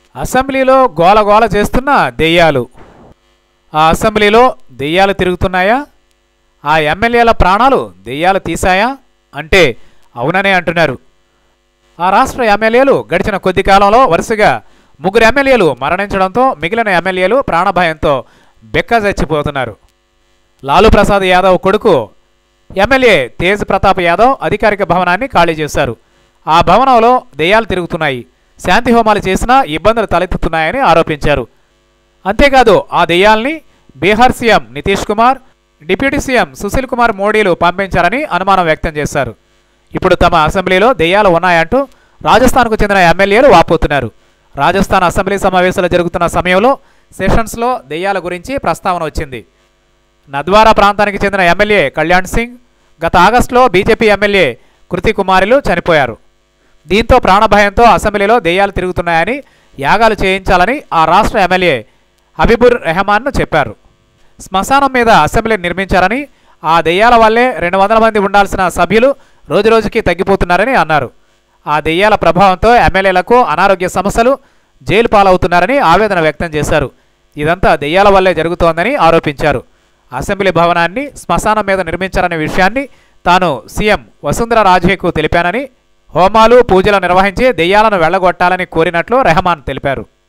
అసెంబ్లీలో గోలగోల చేస్తున్న దెయ్యాలు ఆ అసెంబ్లీలో దెయ్యాలు తిరుగుతున్నాయా ఆ ఎమ్మెల్యేల ప్రాణాలు దెయ్యాలు తీశాయా అంటే అవుననే అంటున్నారు ఆ రాష్ట్ర ఎమ్మెల్యేలు గడిచిన కొద్ది కాలంలో వరుసగా ముగ్గురు ఎమ్మెల్యేలు మరణించడంతో మిగిలిన ఎమ్మెల్యేలు ప్రాణభయంతో బెక్క చచ్చిపోతున్నారు లాలూ ప్రసాద్ యాదవ్ కొడుకు ఎమ్మెల్యే తేజ్ ప్రతాప్ యాదవ్ అధికారిక భవనాన్ని ఖాళీ చేశారు ఆ భవనంలో దెయ్యాలు తిరుగుతున్నాయి శాంతి హోమాలు చేసినా ఇబ్బందులు తలెత్తుతున్నాయని ఆరోపించారు అంతేకాదు ఆ దెయ్యాల్ని Bihar CM Nitish Kumar deputy CM Sushil Kumar మోడీలు పంపించారని అనుమానం వ్యక్తం చేశారు ఇప్పుడు తమ అసెంబ్లీలో దెయ్యాలు ఉన్నాయంటూ రాజస్థాన్కు చెందిన ఎమ్మెల్యేలు వాపోతున్నారు రాజస్థాన్ అసెంబ్లీ సమావేశాలు జరుగుతున్న సమయంలో సెషన్స్లో దెయ్యాల గురించి ప్రస్తావన వచ్చింది నద్వారా ప్రాంతానికి చెందిన ఎమ్మెల్యే కళ్యాణ్ సింగ్ గత ఆగస్టులో బీజేపీ ఎమ్మెల్యే కృతి కుమారులు చనిపోయారు దీంతో ప్రాణభయంతో అసెంబ్లీలో దెయ్యాలు తిరుగుతున్నాయని యాగాలు చేయించాలని ఆ రాష్ట్ర ఎమ్మెల్యే హబీబుర్ రెహమాన్ను చెప్పారు శ్మశానం మీద అసెంబ్లీ నిర్మించారని ఆ దెయ్యాల వల్లే రెండు వందల మంది ఉండాల్సిన సభ్యులు రోజురోజుకి తగ్గిపోతున్నారని అన్నారు ఆ దెయ్యాల ప్రభావంతో ఎమ్మెల్యేలకు అనారోగ్య సమస్యలు జైలు పాలవుతున్నారని ఆవేదన వ్యక్తం చేశారు ఇదంతా దెయ్యాల వల్లే జరుగుతోందని ఆరోపించారు అసెంబ్లీ భవనాన్ని శ్మశానం మీద నిర్మించారనే విషయాన్ని తాను సీఎం వసుంధర రాజేకు తెలిపానని హోమాలు పూజలు నిర్వహించి దెయ్యాలను వెళ్లగొట్టాలని కోరినట్లు రెహమాన్ తెలిపారు